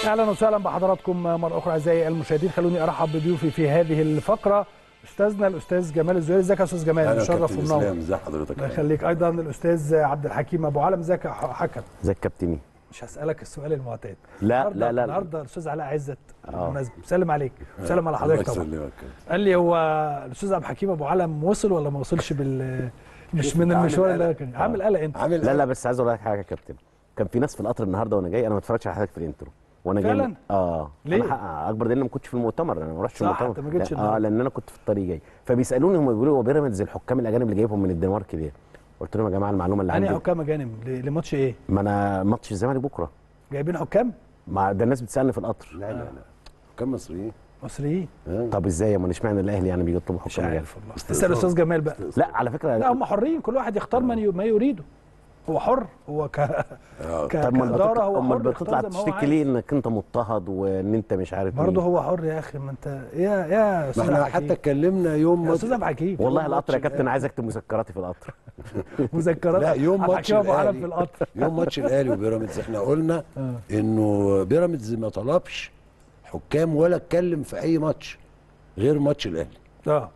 اهلا وسهلا بحضراتكم مره اخرى اعزائي المشاهدين خلوني ارحب بضيوفي في هذه الفقره استاذنا الاستاذ جمال الزهيري ازيك يا استاذ جمال اهلا مشرف كابتن ومنور اسلام ازي حضرتك الله يخليك ايضا الاستاذ عبد الحكيم ابو علم ازيك يا حكم ازيك كابتني مش هسالك السؤال المعتاد لا النهاردة- لا لا النهارده الاستاذ علاء عزت آه. بالمناسبه سلم عليك سلم على الله حضرتك طبعا يسلمك قال لي هو الاستاذ عبد الحكيم ابو علم وصل ولا ما وصلش بال مش من عامل المشوار قلق. اللي كان عامل قلق انت عامل لا لا بس عايز اقول لك حاجه يا كابتن كان في ناس في القطر النهارده وانا جاي انا ما اتفرجتش على حضرتك في الانترو وانا جاي فعلاً؟ اه ليه؟ أنا حق- اكبر دليل إن ما كنتش في المؤتمر انا ما رحتش صح، المؤتمر أنت ما جيتش لا، اه النهاردة. لان انا كنت في الطريق جاي فبيسالوني هم بيقولوا هو بيراميدز الحكام الاجانب اللي جايبهم من الدنمارك ليه؟ قلت لهم يا جماعه المعلومه اللي يعني عندي حكام اجانب ل- لماتش ايه ما انا ماتش الزمالك بكره جايبين حكام ما ده الناس بتسالني في القطر لا لا لا كم مصريين مصريين آه. طب ازاي ما اشمعنى الاهلي يعني بيطلبوا مش حكام اجانب عارف والله اسال الاستاذ جمال بقى لا على فكره لا هم حرين كل واحد يختار من ي- ما يريده هو حر هو ك... آه. ك... طب ما كاداره هو امال حر بتطلع يختار زي ما هو تشتكي عايز ليه انك انت مضطهد وان انت مش عارف برضه مين؟ هو حر يا اخي ما انت يا يا ما استاذ احنا عبد حتى الحكيم اتكلمنا يوم يا ماتش استاذ عبد الحكيم والله يوم القطر يا ماتش كابتن عايز اكتب مذكراتي في القطر مذكرات لا يوم عبد ماتش الحكيم ابو علم الاهلي في القطر يوم ماتش الاهلي وبيراميدز احنا قلنا آه. انه بيراميدز ما طلبش حكام ولا اتكلم في اي ماتش غير ماتش الاهلي اه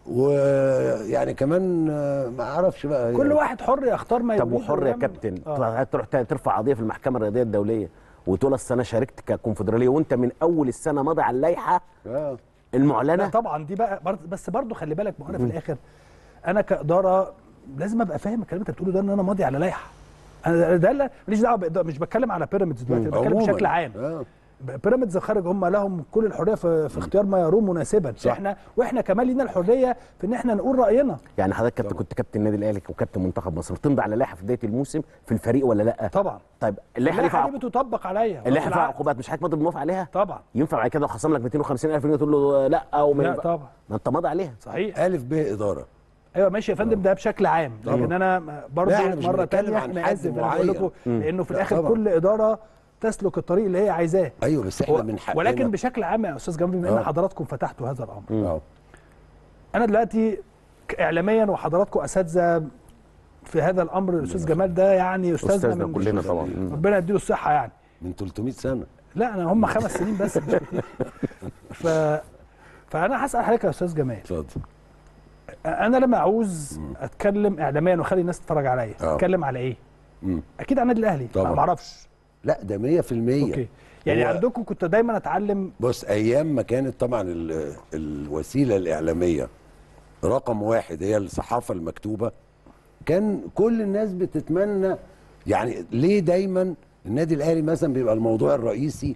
ويعني كمان آه، ما اعرفش بقى كل واحد حر يختار ما طب يريده وحر يا ويعمل. كابتن آه. تروح- تروح ت- ترفع قضيه في المحكمه الرياضيه الدوليه وتقول اصل انا شاركت ككونفدراليه وانت من اول السنه ماضي على اللائحه آه. لا المعلنه طبعا دي بقى برضه بس برضه خلي بالك ما هو انا في الاخر انا كاداره لازم ابقى فاهم الكلام اللي انت بتقوله ده ان انا ماضي على لائحه انا ده لا ماليش دعوه بإدارة، مش بتكلم على بيراميدز دلوقتي أنا بتكلم عموماً. بشكل عام آه. بيراميدز خارج هم لهم كل الحريه في, في اختيار ما يرون مناسبا صح. احنا واحنا كمان لينا الحريه في ان احنا نقول راينا يعني حضرتك كابتن كنت كابتن النادي الاهلي وكابتن منتخب مصر تمضي على لائحه في بدايه الموسم في الفريق ولا لا طبعا طيب اللائحه دي اللائحه فيها دي بتطبق عليا اللائحه فيها بالعقد. عقوبات مش حضرتك ماضي بالموافقه عليها طبعا ينفع بعد كده لو خصم لك 250000 جنيه تقول له لا او ما لا ينفع- طبعا ما انت ماضي عليها صحيح الف ب اداره ايوه ماشي يا فندم ده بشكل عام لكن انا برضه لا، إحنا مش مره بنتكلم ثانيه عن انا حد اسف انا بقول معين. لكم لانه في لا، الاخر طبعا. كل اداره تسلك الطريق اللي هي عايزاه ايوه بس احنا هو- من حقنا ولكن بشكل عام يا استاذ جمال بما ان آه. حضراتكم فتحتوا هذا الامر آه. انا دلوقتي اعلاميا وحضراتكم اساتذه في هذا الامر الاستاذ جمال ده يعني استاذنا, استاذنا من كلنا طبعا مم. ربنا يديله الصحه يعني من 300 سنه لا انا هم خمس سنين بس مش كتير ف فانا هسال حضرتك يا استاذ جمال اتفضل انا لما اعوز اتكلم اعلاميا واخلي الناس تتفرج عليا آه. اتكلم على ايه مم. اكيد على النادي الاهلي طبعاً. أنا ما اعرفش لا ده 100% اوكي يعني هو- عندكم كنت دايما اتعلم بص ايام ما كانت طبعا ال- الوسيله الاعلاميه رقم واحد هي الصحافه المكتوبه كان كل الناس بتتمنى يعني ليه دايما النادي الاهلي مثلا بيبقى الموضوع الرئيسي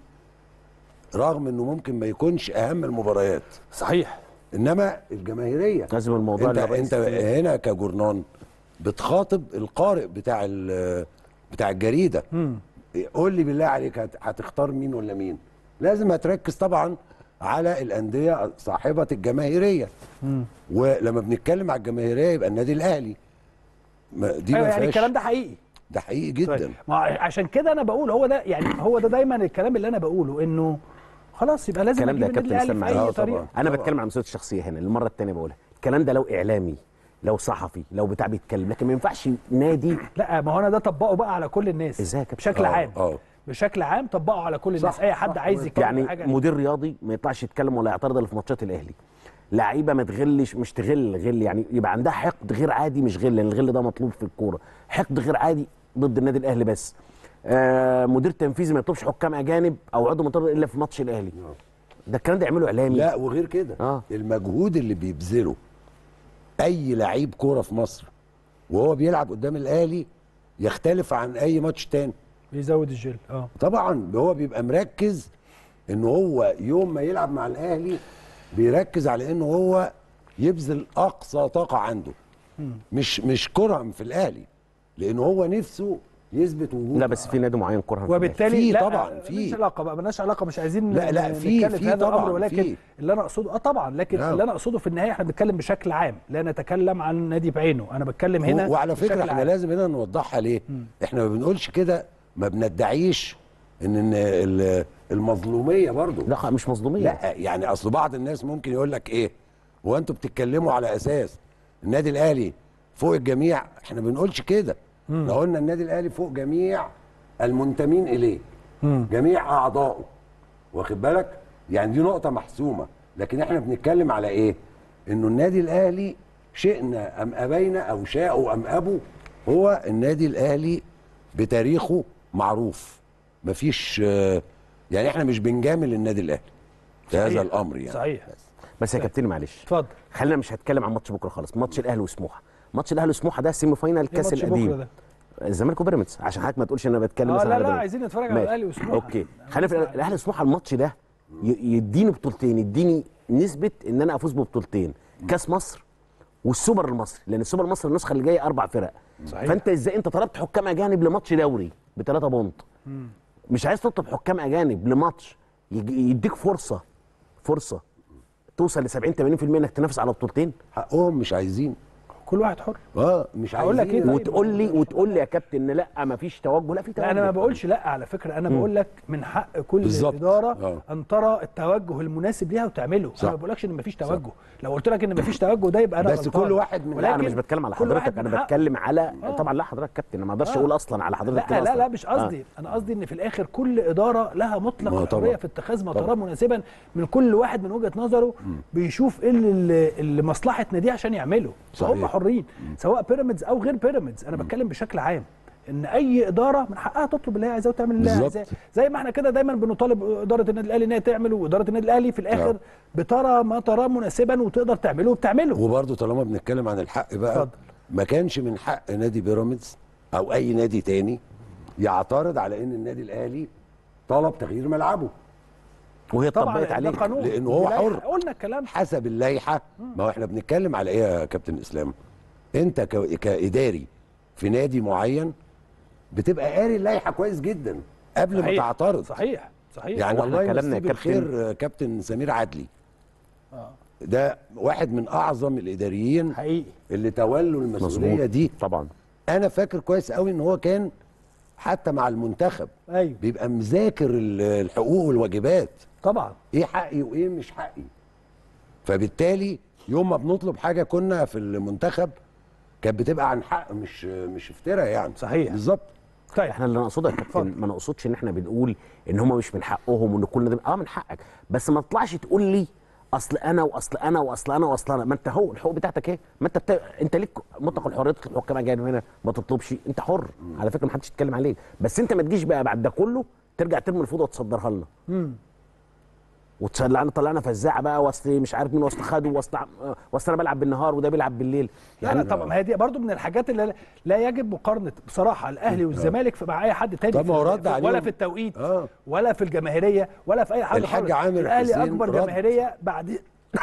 رغم انه ممكن ما يكونش اهم المباريات صحيح انما الجماهيريه لازم الموضوع انت اللي انت هنا كجورنان بتخاطب القارئ بتاع ال- بتاع الجريده قول لي بالله عليك هت- هتختار مين ولا مين لازم هتركز طبعا على الانديه صاحبه الجماهيريه ولما بنتكلم على الجماهيريه يبقى النادي الاهلي ما- دي ايوه ما يعني فيهاش الكلام ده حقيقي ده حقيقي جدا طيب. ما عشان كده انا بقول هو ده يعني هو ده دايما الكلام اللي انا بقوله انه خلاص يبقى لازم الكلام ده اجيب يا النادي كابتن الاهلي استنى في معايا. اي آه، طبعاً. طريقه انا طبعاً. بتكلم عن مسؤوليه الشخصيه هنا المره الثانيه بقولها الكلام ده لو اعلامي لو صحفي لو بتاع بيتكلم لكن ما ينفعش نادي لا ما هو انا ده طبقه بقى على كل الناس إزاي يا كابتن؟ بشكل آه، عام آه. بشكل عام طبقه على كل الناس صح، اي حد صح. عايز يتكلم يعني في حاجه مدير رياضي ما يطلعش يتكلم ولا يعترض الا في ماتشات الاهلي لعيبه ما تغلش مش تغل غل يعني يبقى عندها حقد غير عادي مش غل لان الغل ده مطلوب في الكوره حقد غير عادي ضد النادي الاهلي بس آه مدير تنفيذي ما يطلبش حكام اجانب او عضو مطار الا في ماتش الاهلي ده الكلام ده يعمله اعلامي لا وغير كده آه. المجهود اللي بيبذله اي لعيب كوره في مصر وهو بيلعب قدام الاهلي يختلف عن اي ماتش تاني بيزود الجل اه طبعا هو بيبقى مركز ان هو يوم ما يلعب مع الاهلي بيركز على انه هو يبذل اقصى طاقه عنده مش مش كرها في الاهلي لان هو نفسه يثبت وجوده لا بس في نادي معين كره وبالتالي في لا طبعا، في. مالناش علاقه بقى مالناش علاقه مش عايزين لا، لا، ن- في- نتكلم في هذا طبعاً، الامر ولكن في. اللي انا اقصده اه طبعا لكن نعم. اللي انا اقصده في النهايه احنا بنتكلم بشكل عام لا نتكلم عن نادي بعينه انا بتكلم هنا و- وعلى فكره بشكل احنا عام. لازم هنا نوضحها ليه احنا ما بنقولش كده ما بندعيش ان إن ال- المظلوميه برضو لا مش مظلوميه لا يعني اصل بعض الناس ممكن يقول لك ايه هو انتوا بتتكلموا على اساس النادي الاهلي فوق الجميع احنا ما بنقولش كده احنا قلنا النادي الاهلي فوق جميع المنتمين اليه جميع اعضائه واخد بالك يعني دي نقطه محسومه لكن احنا بنتكلم على ايه انه النادي الاهلي شئنا ام ابينا او شاءوا ام ابوا هو النادي الاهلي بتاريخه معروف مفيش آه، يعني احنا مش بنجامل النادي الاهلي في هذا صحيح. الامر يعني صحيح بس يا كابتن معلش اتفضل خلينا مش هتكلم عن ماتش بكره خالص ماتش الاهلي وسموحه ماتش الاهلي وسموحه ده سيمي فاينال كاس ماتش بكرة القديم ده؟ الزمالك وبيراميدز عشان حضرتك ما تقولش ان انا بتكلم اه مثلا لا على لا بيراميدز. عايزين نتفرج على ماشي. الاهلي وسموحه اوكي خلينا في الاهلي وسموحه الماتش ده ي- يديني بطولتين يديني نسبه ان انا افوز ببطولتين كاس مصر والسوبر المصري لان السوبر المصري النسخه اللي جايه اربع فرق صحيح. فانت ازاي انت طلبت حكام اجانب لماتش دوري بثلاثه بونت مش عايز تطلب حكام اجانب لماتش يج- يديك فرصه فرصه توصل ل 70 80% انك تنافس على بطولتين حقهم مش عايزين كل واحد حر اه مش هقول عايزين لك إيه طيب؟ وتقول لي وتقول لي يا كابتن لا ما فيش توجه لا في توجه لا انا ما بقولش لا على فكره انا بقول لك من حق كل بالظبط. اداره آه. ان ترى التوجه المناسب ليها وتعمله صح. انا ما بقولكش ان مفيش توجه لو قلت لك ان مفيش توجه ده يبقى انا بس غلطان. كل واحد من- لا انا ولكن مش بتكلم على كل واحد حضرتك من انا حقه. بتكلم على آه. طبعا لا حضرتك كابتن انا ما اقدرش آه. اقول اصلا على حضرتك لا كده لا أصلاً. لا مش قصدي انا قصدي ان في الاخر كل اداره لها مطلق ما الحريه طبعا. في اتخاذ ما طبعا. تراه مناسبا من كل واحد من وجهه نظره بيشوف ايه اللي, اللي مصلحه ناديه عشان يعمله فهم صحيح. حرين سواء بيراميدز او غير بيراميدز انا بتكلم بشكل عام ان اي اداره من حقها تطلب اللي هي عايزاه وتعمل اللي هي بالظبط. عايزاه زي ما احنا كده دايما بنطالب اداره النادي الاهلي ان هي تعمل واداره النادي الاهلي في الاخر نعم. بترى ما تراه مناسبا وتقدر تعمله وبتعمله وبرضه طالما بنتكلم عن الحق بقى اتفضل. ما كانش من حق نادي بيراميدز او اي نادي تاني يعترض على ان النادي الاهلي طلب تغيير ملعبه وهي طبعا اتطبقت ده عليه قانون لأنه هو دي لائحة. حر. قلنا الكلام حسب اللائحه ما هو احنا بنتكلم على ايه يا كابتن اسلام انت ك- كاداري في نادي معين بتبقى قاري اللائحه كويس جدا قبل ما صحيح. تعترض صحيح صحيح يعني هو احنا الله كلامنا يمسيه يا كابتن- بالخير آه، كابتن سمير عدلي ده واحد من اعظم الاداريين حقيقي اللي تولوا المسؤوليه مظبوط دي طبعا انا فاكر كويس قوي ان هو كان حتى مع المنتخب ايوه بيبقى مذاكر ال- الحقوق والواجبات طبعا ايه حقي وايه مش حقي فبالتالي يوم ما بنطلب حاجه كنا في المنتخب كانت بتبقى عن حق مش مش افتراء يعني صحيح. بالظبط طيب احنا اللي نقصده يا كابتن ما نقصدش ان احنا بنقول ان هم مش من حقهم وان كل ده اه من حقك بس ما تطلعش تقول لي اصل انا واصل انا واصل انا واصل انا ما انت هو الحقوق بتاعتك ايه ما انت بتا... انت ليك مطلق الحريه تطلب حكام اجانب هنا ما تطلبش انت حر على فكره ما حدش يتكلم عليك بس انت ما تجيش بقى بعد ده كله ترجع ترمي الفوضى وتصدرها لنا وتطلعنا طلعنا فزاعه بقى وصل مش عارف مين وصل خده وصل وصل انا بلعب بالنهار وده بيلعب بالليل لا لا طبعا ما هي دي برضو من الحاجات اللي لا يجب مقارنه بصراحه الاهلي والزمالك في- مع اي حد تاني طب ما هو في- رد في- عليهم. ولا في التوقيت آه. ولا في الجماهيريه ولا في اي حاجه الحاج خالص. عامر الاهلي حسين اكبر رد. جماهيريه بعد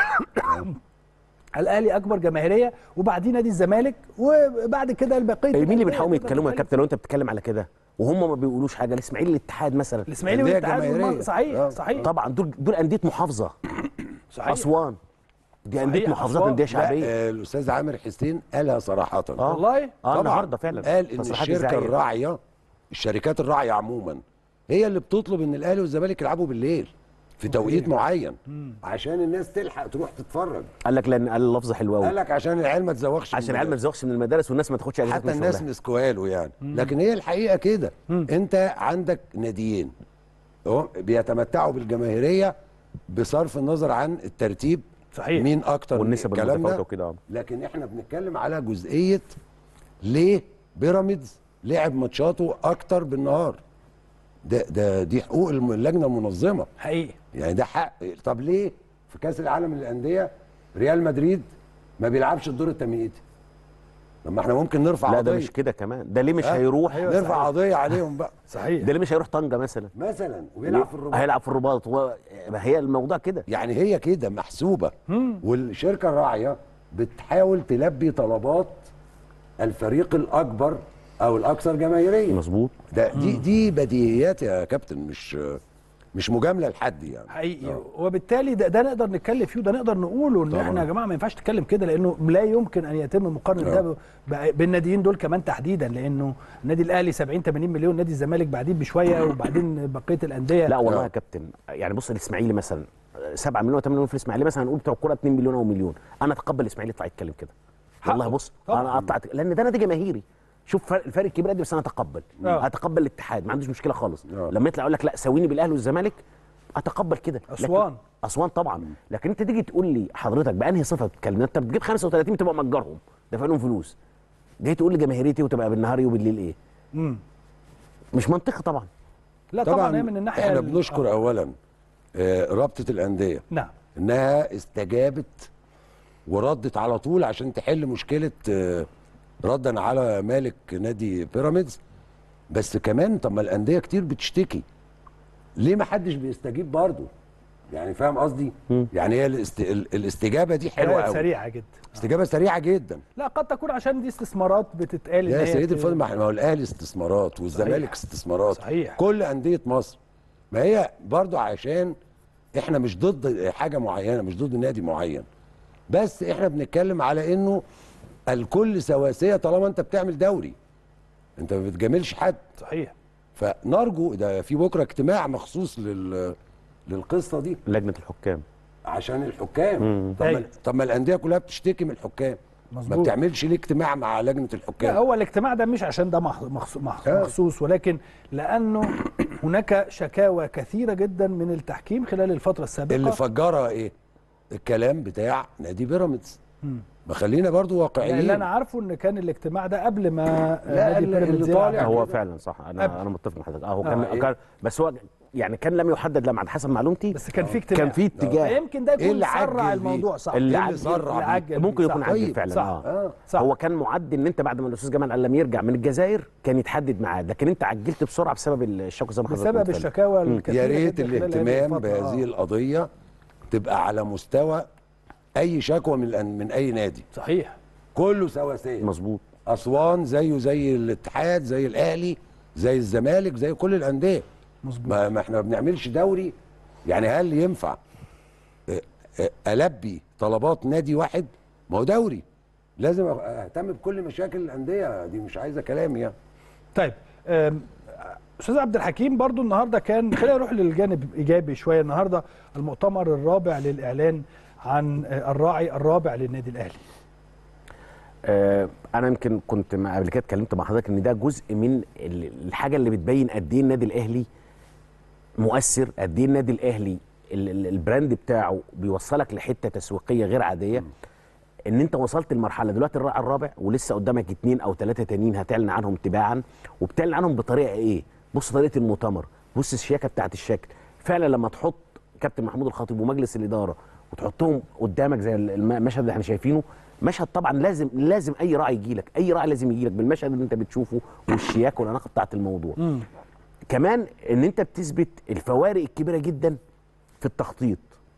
الاهلي اكبر جماهيريه وبعدين نادي الزمالك وبعد كده البقيه مين اللي الأندية بنحاول تقدر يتكلموا يا تتكلم. كابتن لو انت بتتكلم على كده وهم ما بيقولوش حاجه الاسماعيلي الاتحاد مثلا الاسماعيلي أندية والاتحاد جماهيرية. والمنطقة. صحيح آه. صحيح طبعا دول دول انديه محافظه صحيح اسوان دي انديه صحيح، محافظات أسوان. انديه لا شعبيه آه، الاستاذ عامر حسين قالها صراحه آه. والله اه النهارده فعلا قال ان تصريحات الشركه إذاعية. الراعيه الشركات الراعيه عموما هي اللي بتطلب ان الاهلي والزمالك يلعبوا بالليل في توقيت معين عشان الناس تلحق تروح تتفرج قال لك لان قال اللفظ حلو قال قوي لك عشان العيال ما تزوغش عشان من العيال ما تزوغش من المدارس والناس ما تاخدش اجازات حتى من الناس شغلها. مسكوها له يعني لكن هي الحقيقه كده انت عندك ناديين اهو بيتمتعوا بالجماهيريه بصرف النظر عن الترتيب صحيح. مين اكتر والنسب الكلام المتفاوته ده وكده آه. لكن احنا بنتكلم على جزئيه ليه بيراميدز لعب ماتشاته اكتر بالنهار ده ده دي حقوق الم- اللجنه المنظمه حقيقي يعني ده حق طب ليه في كاس العالم للانديه ريال مدريد ما بيلعبش الدور التمهيدي لما احنا ممكن نرفع لا قضيه ده مش كده كمان ده ليه مش ها؟ هيروح أيوة نرفع صحيح. قضيه عليهم بقى صحيح ده ليه مش هيروح طنجه مثلا مثلا ويلعب في الرباط هيلعب في الرباط هو ما هي الموضوع كده يعني هي كده محسوبه والشركه الراعيه بتحاول تلبي طلبات الفريق الاكبر او الاكثر جماهيريه مظبوط ده دي دي بديهيات يا كابتن مش مش مجامله لحد يعني حقيقي وبالتالي ده, ده نقدر نتكلم فيه وده نقدر نقوله ان طبعاً. احنا يا جماعه ما ينفعش نتكلم كده لانه لا يمكن ان يتم مقارنه آه. ده ب- ب- بالناديين دول كمان تحديدا لانه النادي الاهلي 70 80 مليون نادي الزمالك بعدين بشويه وبعدين بقيه الانديه لا والله آه. يا كابتن يعني بص الاسماعيلي مثلا 7 مليون 8 مليون في الاسماعيلي مثلا هنقول بتوع الكوره 2 مليون او مليون انا اتقبل الاسماعيلي يطلع يتكلم كده والله حقه. بص طبعاً. انا قطعت لان ده نادي جماهيري شوف فرق الفرق الكبير قد إيه، بس انا اتقبل آه. اتقبل الاتحاد ما عنديش مشكله خالص آه. لما يطلع يقول لك لا ساويني بالاهلي والزمالك اتقبل كده لكن- أسوان. اسوان طبعا لكن انت تيجي تقول لي حضرتك بانهي صفه بتتكلم انت بتجيب 35 تبقى مأجرهم دافع لهم فلوس جاي تقول لي جماهيريتي وتبقى بالنهار وبالليل ايه مم. مش منطقي طبعا لا طبعا, هي من الناحيه احنا ال- بنشكر آه. اولا آه، رابطه الانديه نعم انها استجابت وردت على طول عشان تحل مشكله آه، ردا على مالك نادي بيراميدز بس كمان طب ما الانديه كتير بتشتكي ليه ما حدش بيستجيب برضه يعني فاهم قصدي يعني هي الاست... ال- الاستجابه دي حلوه كانت قوي سريعه جدا استجابه سريعه جدا لا قد تكون عشان دي استثمارات بتتقال إن يا هي سيدي بت- الفاضل ما إحنا- ما هو الاهلي استثمارات والزمالك صحيح. استثمارات صحيح. كل انديه مصر ما هي برضو عشان احنا مش ضد حاجه معينه مش ضد نادي معين بس احنا بنتكلم على انه الكل سواسيه طالما انت بتعمل دوري انت ما بتجاملش حد صحيح فنرجو ده في بكره اجتماع مخصوص لل للقصه دي لجنه الحكام عشان الحكام طب أيوة. ما, طب ما الانديه كلها بتشتكي من الحكام ما مظبوط. بتعملش ليه اجتماع مع لجنه لا الحكام هو الاجتماع ده مش عشان ده مخ- مخص- مخ- آه. مخصوص ولكن لانه هناك شكاوى كثيره جدا من التحكيم خلال الفتره السابقه اللي فجرها ايه الكلام بتاع نادي بيراميدز ما خلينا برضو يعني واقعيين اللي انا عارفه ان كان الاجتماع ده قبل ما لا، نادي اللي- بيراميدز اللي يلعب. طالع هو كده. فعلا صح قبل. انا انا متفق مع حضرتك اه هو كان, آه، إيه؟ كان بس هو يعني كان لم يحدد لما حسب معلومتي بس كان في اجتماع كان في اتجاه فيمكن ده إيه يكون اللي عجل سرع بيه؟ الموضوع صح اللي إيه اللي عجل- سرع بيه؟ عجل ممكن بيه، يكون صح. عجل طيب، فعلا صح. اه اه صح هو كان معد ان انت بعد ما الاستاذ جمال علام يرجع من الجزائر كان يتحدد ميعاد لكن انت عجلت بسرعه بسبب الشكوى زي ما حضرتك بسبب قلت فعلا. الشكاوى الكثيره يا ريت جداً خلال هذه الاهتمام الفترة. بهذه آه. القضيه تبقى على مستوى اي شكوى من الأن- من اي نادي صحيح كله سواسيه مظبوط اسوان زيه زي الاتحاد زي الاهلي زي الزمالك زي كل الانديه مظبوط ما, ما احنا ما بنعملش دوري يعني هل ينفع اه، اه، البي طلبات نادي واحد ما هو دوري لازم اهتم بكل مشاكل الانديه دي مش عايزه كلام يعني طيب أم، استاذ عبد الحكيم برضو النهارده كان خلينا نروح للجانب ايجابي شويه النهارده المؤتمر الرابع للاعلان عن آه، الراعي الرابع للنادي الاهلي آه انا يمكن كنت مع قبل كده اتكلمت مع حضرتك ان ده جزء من ال- الحاجه اللي بتبين قد ايه النادي الاهلي مؤثر قد ايه النادي الاهلي ال- ال- البراند بتاعه بيوصلك لحته تسويقيه غير عاديه ان انت وصلت لمرحله دلوقتي الراعي الرابع ولسه قدامك اتنين او ثلاثه تانيين هتعلن عنهم تباعا وبتعلن عنهم بطريقه ايه؟ بص طريقه المؤتمر بص الشياكه بتاعت الشكل فعلا لما تحط كابتن محمود الخطيب ومجلس الاداره وتحطهم قدامك زي الم- المشهد اللي احنا شايفينه مشهد طبعا لازم لازم اي راعي يجي لك اي راعي لازم يجي لك بالمشهد اللي انت بتشوفه والشياكه والاناقه بتاعت الموضوع كمان ان انت بتثبت الفوارق الكبيره جدا في التخطيط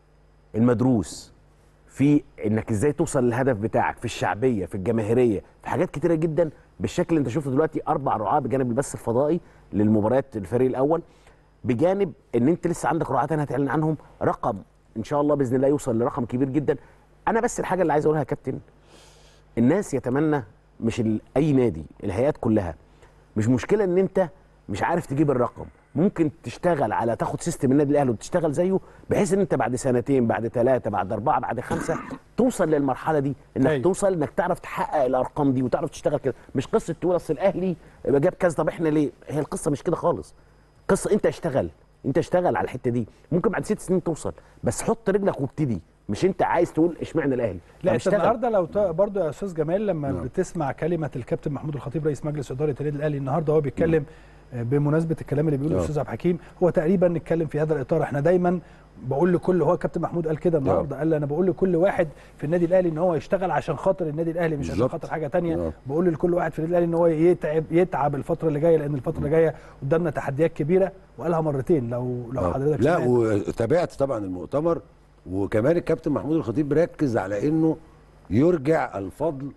المدروس في انك ازاي توصل للهدف بتاعك في الشعبيه في الجماهيريه في حاجات كتيره جدا بالشكل اللي انت شفته دلوقتي اربع رعاه بجانب البث الفضائي للمباريات الفريق الاول بجانب ان انت لسه عندك رعاه تانية هتعلن عنهم رقم ان شاء الله باذن الله يوصل لرقم كبير جدا انا بس الحاجه اللي عايز اقولها يا كابتن الناس يتمنى مش ال- اي نادي الهيئات كلها مش مشكله ان انت مش عارف تجيب الرقم ممكن تشتغل على تاخد سيستم النادي الاهلي وتشتغل زيه بحيث ان انت بعد سنتين بعد ثلاثه بعد اربعه بعد خمسه توصل للمرحله دي انك أيوة. توصل انك تعرف تحقق الارقام دي وتعرف تشتغل كده مش قصه تقول اصل الاهلي يبقى جاب كذا طب احنا ليه هي القصه مش كده خالص قصه انت اشتغل انت اشتغل على الحته دي ممكن بعد ست سنين توصل بس حط رجلك وابتدي مش انت عايز تقول اشمعنى الاهلي لا طب انت اشتغل. النهارده لو ت... برضه يا استاذ جمال لما بتسمع كلمه الكابتن محمود الخطيب رئيس مجلس اداره النادي الاهلي النهارده هو بيتكلم آه، بمناسبه الكلام اللي بيقوله آه. الاستاذ عبد الحكيم هو تقريبا نتكلم في هذا الاطار احنا دايما بقول لكل هو كابتن محمود قال كده النهارده قال انا بقول لكل واحد في النادي الاهلي ان هو يشتغل عشان خاطر النادي الاهلي مش عشان بالظبط. خاطر حاجه تانية آه. بقول لكل واحد في النادي الاهلي ان هو يتعب يتعب الفتره اللي جايه لان الفتره اللي جايه قدامنا تحديات كبيره وقالها مرتين لو لو آه. حضرتك لا سمعت. وتابعت طبعا المؤتمر وكمان الكابتن محمود الخطيب ركز على انه يرجع الفضل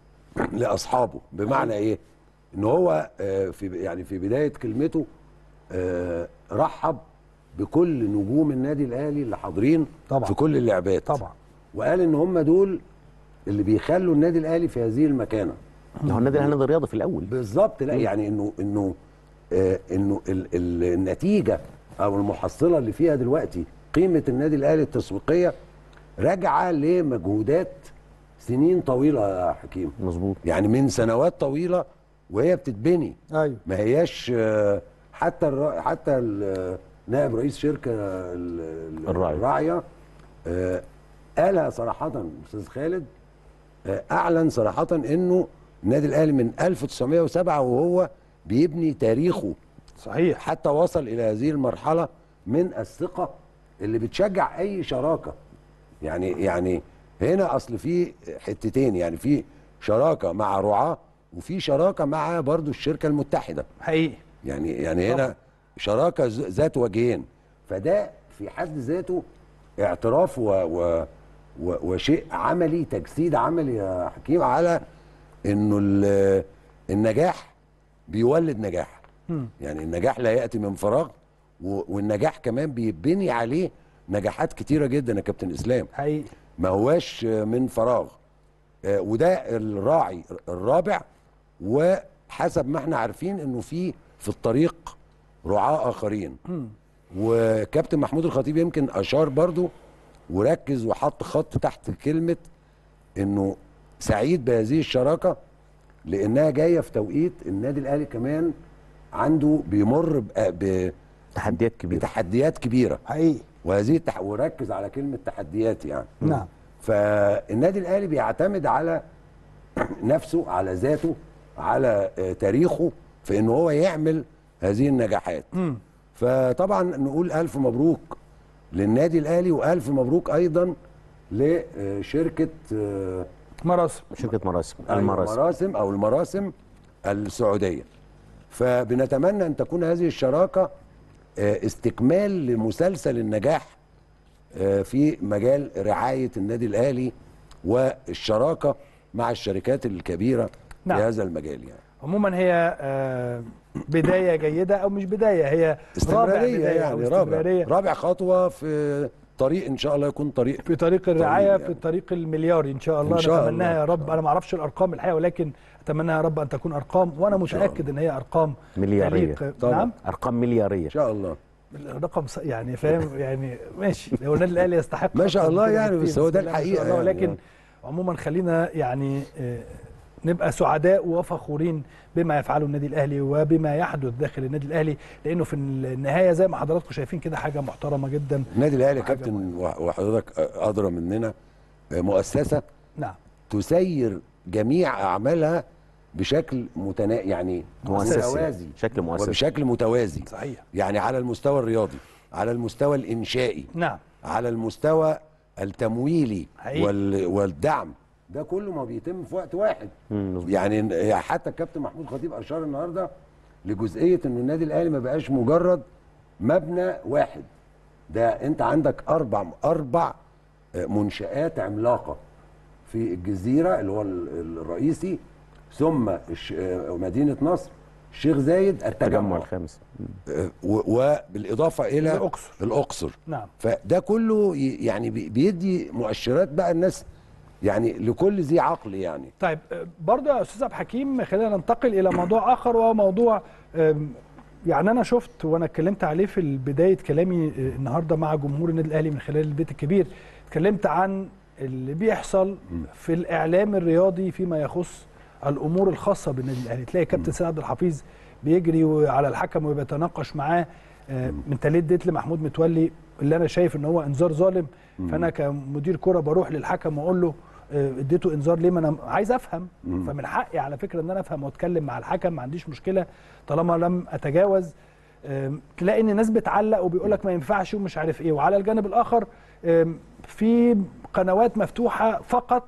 لاصحابه بمعنى ايه ان هو آه، في يعني في بدايه كلمته آه، رحب بكل نجوم النادي الاهلي اللي حاضرين طبعا. في كل اللعبات طبعا وقال ان هم دول اللي بيخلوا النادي الاهلي في هذه المكانه ما هو النادي الاهلي نادي رياضي في الاول بالظبط لا يعني انه انه آه انه ال ال النتيجه او المحصله اللي فيها دلوقتي قيمه النادي الاهلي التسويقيه راجعه لمجهودات سنين طويله يا حكيم مظبوط يعني من سنوات طويله وهي بتتبني ايوه ما هياش آه، حتى الر- حتى ال- نائب رئيس شركه ال- ال- الراعي. الراعيه آه، قالها صراحه استاذ خالد آه، اعلن صراحه انه النادي الاهلي من 1907 وهو بيبني تاريخه صحيح حتى وصل الى هذه المرحله من الثقه اللي بتشجع اي شراكه يعني يعني هنا اصل في حتتين يعني في شراكه مع رعاه وفي شراكه مع برضو الشركه المتحده حقيقي يعني يعني هنا طبعا. شراكه ز- ذات وجهين فده في حد ذاته اعتراف و و و وشيء عملي تجسيد عملي يا حكيم على انه ال- النجاح بيولد نجاح يعني النجاح لا ياتي من فراغ و- والنجاح كمان بيبني عليه نجاحات كتيره جدا يا كابتن اسلام حقيقي ما هواش من فراغ آه، وده الراعي الرابع وحسب ما احنا عارفين انه في في الطريق رعاة اخرين وكابتن محمود الخطيب يمكن اشار برضو وركز وحط خط تحت كلمة انه سعيد بهذه الشراكة لانها جاية في توقيت النادي الاهلي كمان عنده بيمر ب- ب- تحديات كبيره بتحديات كبيرة حقيقي وهذه التح... وركز على كلمة تحديات يعني نعم فالنادي الاهلي بيعتمد على نفسه على ذاته على آه، تاريخه في ان هو يعمل هذه النجاحات فطبعا نقول الف مبروك للنادي الاهلي والف مبروك ايضا لشركه آه، مراسم شركه مراسم أيوة، المراسم مراسم او المراسم السعوديه فبنتمنى ان تكون هذه الشراكه آه، استكمال لمسلسل النجاح آه، في مجال رعايه النادي الاهلي والشراكه مع الشركات الكبيره نعم. في هذا المجال يعني عموما هي آه، بدايه جيده او مش بدايه هي رابع استمراريه بدايه او يعني رابع استمراريه رابع خطوه في طريق ان شاء الله يكون طريق في طريق الرعايه يعني. في طريق الملياري ان شاء الله إن شاء نتمناها الله. يا رب انا ما اعرفش الارقام الحقيقه ولكن اتمناها يا رب ان تكون ارقام وانا متاكد ان هي ارقام مليارية. تليق- طبعا. نعم ارقام ملياريه ان شاء الله الرقم ص- يعني فاهم يعني ماشي هو النادي الاهلي يستحق ما شاء أكتر من الله كده يعني، بكتير، بس هو ده بسم الله ما شاء الحقيقة الله، يعني. ولكن عموما خلينا يعني آه، نبقى سعداء وفخورين بما يفعله النادي الاهلي وبما يحدث داخل النادي الاهلي لانه في النهايه زي ما حضراتكم شايفين كده حاجه محترمه جدا النادي الاهلي يا حاجة كابتن وح- وحضرتك ادرى مننا آه، مؤسسه نعم تسير جميع اعمالها بشكل متنا يعني مؤسسي متوازي شكل مؤسسي وبشكل متوازي صحيح يعني على المستوى الرياضي على المستوى الانشائي نعم على المستوى التمويلي حقيقي. وال والدعم ده كله ما بيتم في وقت واحد مم، مظبوط. يعني يعني حتى الكابتن محمود خطيب اشار النهارده لجزئيه ان النادي الاهلي ما بقاش مجرد مبنى واحد ده انت عندك اربع اربع آه، منشات عملاقه في الجزيره اللي هو ال- الرئيسي ثم الش- آه، مدينه نصر الشيخ زايد التجمع التجمع الخامس آه، و- وبالاضافه الى الأقصر. الاقصر نعم فده كله ي- يعني بي- بيدي مؤشرات بقى الناس يعني لكل ذي عقل يعني طيب آه، برضه يا استاذ عبد الحكيم خلينا ننتقل الى موضوع اخر وهو موضوع آم، يعني انا شفت وانا اتكلمت عليه في بدايه كلامي آه، النهارده مع جمهور النادي الاهلي من خلال البيت الكبير اتكلمت عن اللي بيحصل في الاعلام الرياضي فيما يخص الامور الخاصه بالنادي الاهلي تلاقي كابتن سيد عبد الحفيظ بيجري على الحكم وبيتناقش معاه آه، من تاليه ديت لمحمود متولي اللي انا شايف ان هو انذار ظالم فانا كمدير كره بروح للحكم واقول له آه، اديته انذار ليه ما انا عايز افهم فمن حقي على فكره ان انا افهم واتكلم مع الحكم ما عنديش مشكله طالما لم اتجاوز آم، تلاقي ان الناس بتعلق وبيقول لك ما ينفعش ومش عارف ايه وعلى الجانب الاخر آم، في قنوات مفتوحه فقط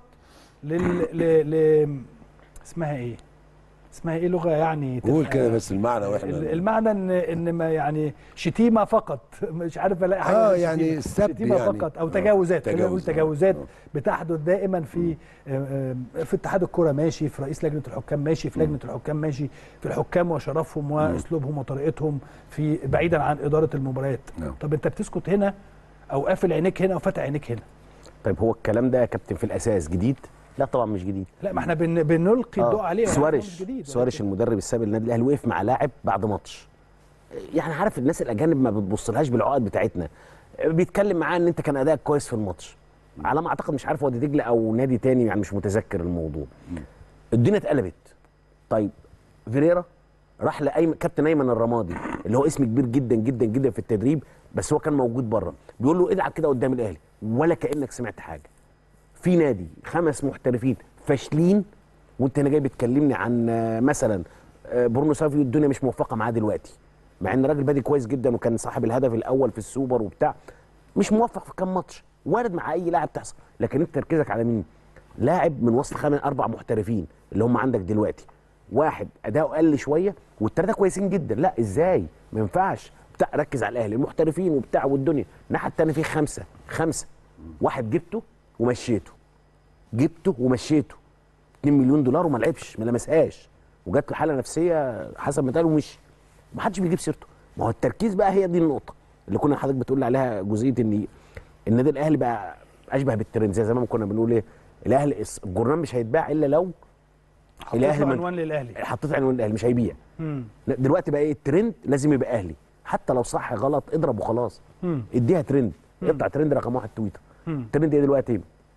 لل ل... ل... اسمها ايه اسمها ايه لغه يعني قول تبقى- كده بس المعنى ال- واحنا المعنى ان ان ما يعني شتيمه فقط مش عارف الاقي حاجه آه، غير يعني شتيمة. السب شتيمه يعني. فقط او آه، تجاوزات خلينا نقول تجاوز، آه، تجاوزات آه. بتحدث دائما في آه، آه، في اتحاد الكره ماشي في رئيس لجنه الحكام ماشي في لجنه الحكام ماشي في الحكام وشرفهم واسلوبهم وطريقتهم في بعيدا عن اداره المباريات نعم. طب انت بتسكت هنا او قافل عينيك هنا وفاتح عينيك هنا طيب هو الكلام ده يا كابتن في الاساس جديد لا طبعا مش جديد لا ما احنا بن بنلقي الضوء عليه هو سوارش مش جديد سوارش ولكن- المدرب السابق للنادي الاهلي وقف مع لاعب بعد ماتش يعني عارف الناس الاجانب ما بتبصلهاش بالعقد بتاعتنا بيتكلم معاه ان انت كان ادائك كويس في الماتش على ما اعتقد مش عارف وادي دجله او نادي تاني يعني مش متذكر الموضوع الدنيا اتقلبت طيب فيريرا راح لايمن كابتن ايمن الرمادي اللي هو اسم كبير جدا جدا جدا في التدريب بس هو كان موجود بره بيقول له ادعك كده قدام الاهلي ولا كانك سمعت حاجه في نادي خمس محترفين فاشلين وانت هنا جاي بتكلمني عن آه، مثلا آه، برونو سافيو الدنيا مش موفقه معاه دلوقتي مع ان الراجل بادي كويس جدا وكان صاحب الهدف الاول في السوبر وبتاع مش موفق في كام ماتش وارد مع اي لاعب تحصل لكن انت تركيزك على مين لاعب من وسط خمس اربع محترفين اللي هم عندك دلوقتي واحد اداؤه قل شويه والثلاثه كويسين جدا لا ازاي ما ينفعش بتاع ركز على الاهلي المحترفين وبتاع والدنيا الناحيه الثانيه في خمسه خمسه واحد جبته ومشيته جبته ومشيته 2 مليون دولار وما لعبش ما لمسهاش وجات له حاله نفسيه حسب ما قال ومشي ما حدش بيجيب سيرته ما هو التركيز بقى هي دي النقطه اللي كنا حضرتك بتقول لي عليها جزئيه ان النادي الاهلي بقى اشبه بالترند زي زمان كنا بنقول ايه الاهلي الجرنان مش هيتباع الا لو حطيت له من- عنوان للاهلي حطيت عنوان الاهلي مش هيبيع مم. لا، دلوقتي بقى ايه الترند لازم يبقى اهلي حتى لو صح غلط اضرب وخلاص مم. اديها ترند اقطع ترند رقم واحد تويتر مم. الترند ايه دلوقتي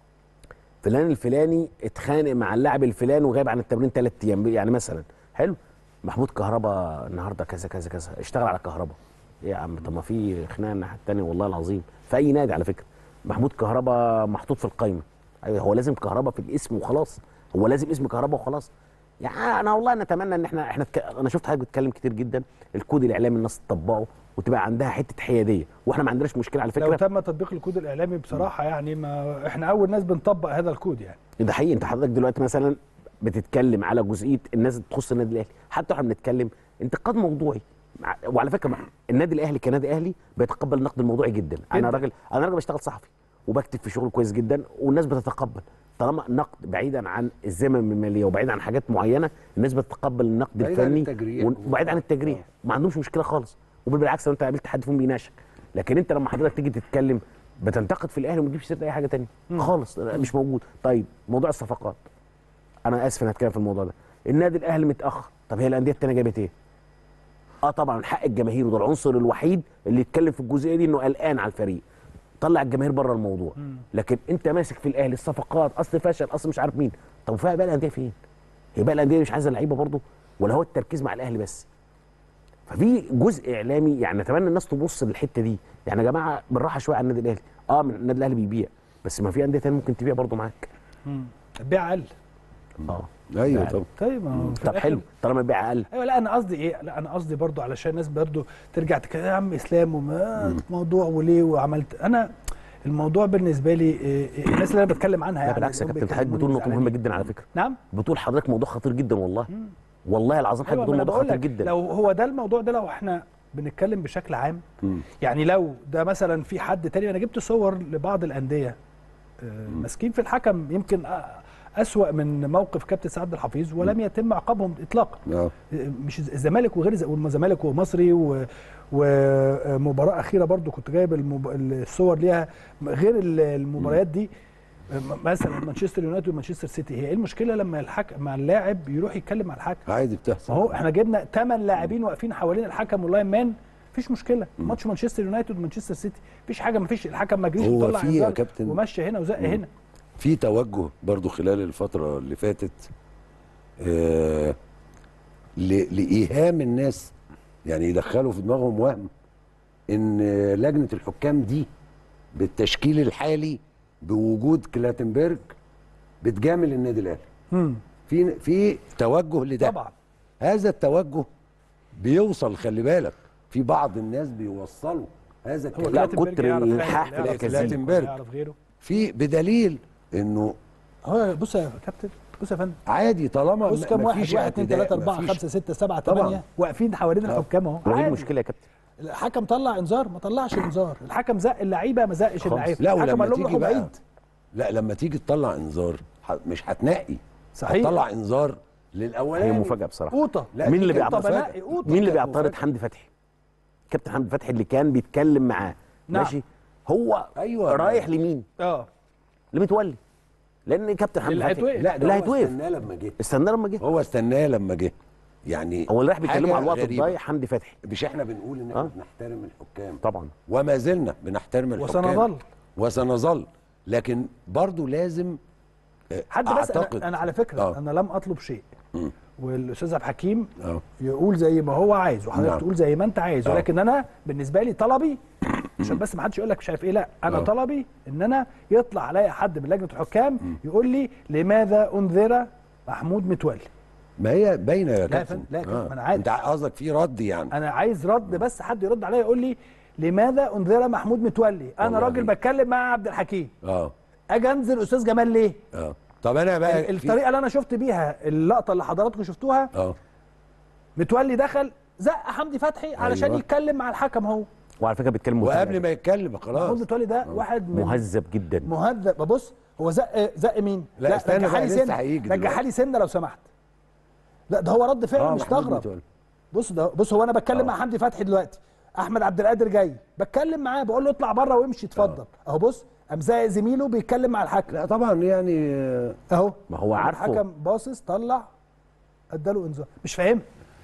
فلان الفلاني اتخانق مع اللاعب الفلاني وغايب عن التمرين ثلاث ايام يعني مثلا حلو محمود كهربا النهارده كذا كذا كذا اشتغل على كهربا ايه يا عم طب ما في خناقه الناحيه الثانيه والله العظيم في اي نادي على فكره محمود كهربا محطوط في القايمه ايوه هو لازم كهربا في الاسم وخلاص هو لازم اسم كهربا وخلاص يعني انا والله نتمنى ان احنا احنا تك... انا شفت حضرتك بتتكلم كتير جدا الكود الاعلامي الناس تطبقه وتبقى عندها حته حياديه واحنا ما عندناش مشكله على لو فكره تم تطبيق الكود الاعلامي بصراحه يعني ما احنا اول ناس بنطبق هذا الكود يعني ده حقيقي انت حضرتك دلوقتي مثلا بتتكلم على جزئيه الناس اللي تخص النادي الاهلي حتى احنا بنتكلم انتقاد موضوعي مع- وعلى فكره مع- النادي الاهلي كنادي اهلي بيتقبل النقد الموضوعي جدا انا جداً. راجل انا راجل بشتغل صحفي وبكتب في شغل كويس جدا والناس بتتقبل طالما نقد بعيدا عن الذمم الماليه وبعيد عن حاجات معينه الناس بتتقبل النقد بعيد عن الفني التجريح. وبعيد عن التجريح ما عندهمش مشكله خالص وبالعكس لو انت قابلت حد فيهم بيناشك لكن انت لما حضرتك تيجي تتكلم بتنتقد في الاهلي وما تجيبش سيره اي حاجه تانية خالص مش موجود طيب موضوع الصفقات انا اسف ان هتكلم في الموضوع ده النادي الاهلي متاخر طب هي الانديه التانية جابت ايه اه طبعا حق الجماهير وده العنصر الوحيد اللي يتكلم في الجزئيه دي انه قلقان على الفريق طلع الجماهير بره الموضوع لكن انت ماسك في الاهلي الصفقات اصل فشل اصل مش عارف مين طب وفيها بقى الانديه فين هي بقى الانديه مش عايزه لعيبه برضه ولا هو التركيز مع الاهلي بس ففي جزء اعلامي يعني نتمنى الناس تبص للحته دي يعني يا جماعه بالراحه شويه على النادي الاهلي اه من النادي الاهلي بيبيع بس ما في انديه تانية ممكن تبيع برضه معاك البيع اقل اه ايوه فعلا. طبعا طيب ما هو في طب الآخر- حلو طالما البيع اقل ايوه لا انا قصدي ايه لا انا قصدي برضو علشان الناس برضو ترجع تتكلم يا عم اسلام وما موضوع وليه وعملت انا الموضووع بالنسبه لي إيه إيه الناس اللي انا بتكلم عنها لا يعني بالعكس يا اللي هم كابتن حضرتك بتقول بيكلموني نقطه مهمه زعلانين. جدا على فكره نعم بتقول حضرتك موضوع خطير جدا والله والله العظيم حضرتك ايوه بتقول ما انا موضوع بقول خطير لك جدا لو هو ده الموضوع ده لو احنا بنتكلم بشكل عام يعني لو ده مثلا في حد تاني انا جبت صور لبعض الانديه آه، ماسكين في الحكم يمكن أ- أسوأ من موقف كابتن سعد الحفيظ ولم يتم عقابهم اطلاقا اه مش الزمالك وغير الز- والزمالك ومصري و- ومباراه اخيره برضو كنت جايب المب... الصور ليها غير ال- المباريات دي م- مثلا مانشستر يونايتد ومانشستر سيتي هي ايه المشكله لما الحكم مع اللاعب يروح يتكلم مع الحكم عادي بتحصل ما هو احنا جبنا ثمان لاعبين واقفين حوالين الحكم واللاين مان مفيش مشكله ماتش مانشستر يونايتد ومانشستر سيتي مفيش حاجه مفيش الحكم ما جريش هو وطلع في يا إنذار كابتن- ومشى هنا وزق هنا في توجه برضو خلال الفترة اللي فاتت آه ل- لإيهام الناس يعني يدخلوا في دماغهم وهم إن لجنة الحكام دي بالتشكيل الحالي بوجود كلاتنبرج بتجامل النادي الأهلي مم. في في توجه لده طبعا هذا التوجه بيوصل خلي بالك في بعض الناس بيوصلوا هذا هو الكلام لا، كلاتنبرج كتر يعرف الإلحاح حاجة، في يعرف الأكاذيب. كلاتنبرج يعرف غيره في بدليل انه هو بص يا كابتن بص يا فندم عادي طالما بص ما- كام واحد مفيش واحد اثنين اعتداء، ثلاثة أربعة مفيش- خمسة ستة سبعة طبعاً. ثمانية واقفين حوالين الحكام أهو وايه عادي. المشكله يا كابتن الحكم طلع انذار ما طلعش انذار الحكم زق اللعيبه ما زقش خالص. اللعيبه لا الحكم ولما قال لهم تيجي روحوا بقى بعيد لا لما تيجي تطلع انذار ح- مش هتنقي صحيح. هتطلع انذار هي للاولاني مفاجاه بصراحه قوطه لا، مين دي اللي كانت بيعترض مفاجأة. قوطة. مين اللي كانت بيعترض مفاجأة. حمدي فتحي كابتن حمدي فتحي اللي كان بيتكلم معاه نعم. ماشي هو أيوة. رايح لمين اه لمتولي لان كابتن حمدي اللي فتحي هيتوقف. لا ده اللي هو هيتوقف استناه لما جه استنى لما جه هو استناه لما جه يعني هو اللي راح بيتكلموا حاجة على الوقت غريبة. الضايع حمدي فتحي مش احنا بنقول ان احنا آه. بنحترم الحكام طبعا وما زلنا بنحترم الحكام وسنظل. وسنظل لكن برضو لازم آه، حد بس اعتقد أنا, انا على فكره آه. انا لم اطلب شيء والاستاذ عبد الحكيم اه يقول زي ما هو عايز وحضرتك نعم. تقول زي ما انت عايز آه. ولكن انا بالنسبه لي طلبي عشان بس ما حدش يقول لك مش عارف ايه لا انا آه. طلبي ان انا يطلع عليا حد من لجنه الحكام يقول لي لماذا انذر محمود متولي ما هي باينه يا لا يا كابتن فندم، لا يا كابتن، ما أنا عارف. انت قصدك في رد يعني انا عايز رد بس حد يرد عليا يقول لي لماذا انذر محمود متولي انا والله. راجل بتكلم مع عبد الحكيم اه اجي انزل استاذ جمال ليه اه طب انا بقى في- الطريقه اللي انا شفت بيها اللقطه اللي حضراتكم شفتوها اه متولي دخل زق حمدي فتحي علشان أيوة. يتكلم مع الحكم اهو وعلى فكره بيتكلم وقبل مهذب. ما يتكلم محمود خلاص متولي ده واحد من مهذب جدا مهذب بص هو زق زق مين؟ لا، استنى رجعها بقى، لي لسه سنه هيجي رجعها دلوقتي. لي سنه لو سمحت لا ده هو رد فعل آه، محمود مستغرب متولي. بص ده بص هو انا بتكلم آه. مع حمدي فتحي دلوقتي احمد عبد القادر جاي بتكلم معاه بقول له اطلع بره وامشي اتفضل اهو بص قام زي زميله بيتكلم مع الحكم لا طبعا يعني آه، اهو ما هو عارفه. الحكم باصص طلع اداله انذار مش فاهم